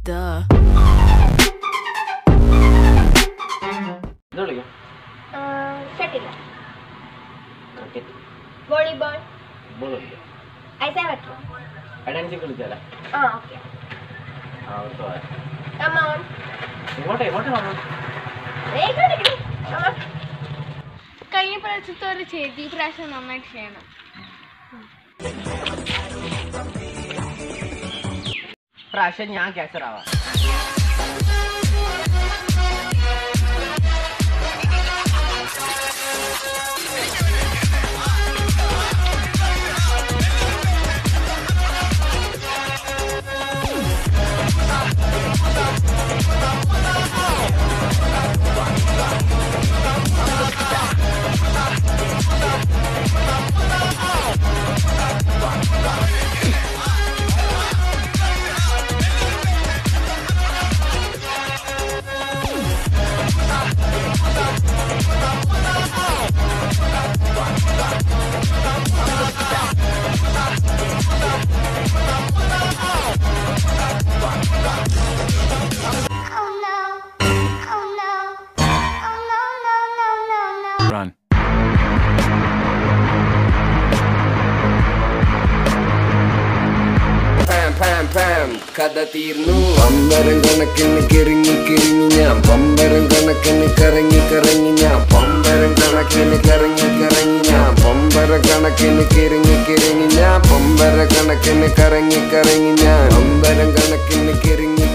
Duh. ഇത് കളിക്കാം shuttle cricket volleyball football കളിക്കാം ഐസാ പറ്റും അഡാൻസി കളിച്ചാലേ ആ ഓക്കെ ആ അടുത്ത പോയാ കമോൺ എങ്ങോട്ടെ എങ്ങോട്ട് വന്നു കമോൺ കഴിഞ്ഞ പ്രാവശ്യത്തോടെ ചെയ്ത് ഈ പ്രാവശ്യം നന്നായിട്ട് ചെയ്യണം പ്രാവശ്യം ഞാൻ ക്യാച്ചർ ആവാം Run. പാം പാം പാം കഥ തീർന്നു പമ്പരം കണക്കിന് കിറങ്ങി കിറങ്ങി ഞാൻ പമ്പരം കണക്കിന് കറങ്ങി കറങ്ങി ഞാൻ പമ്പരം കണക്കിന് കറങ്ങി കറങ്ങി ഞാൻ പമ്പര കണക്കിന് കിറങ്ങി കിറങ്ങി ഞാൻ പമ്പര കണക്കിന് കറങ്ങി കറങ്ങി ഞാൻ പമ്പരം കണക്കിന് കിറങ്ങി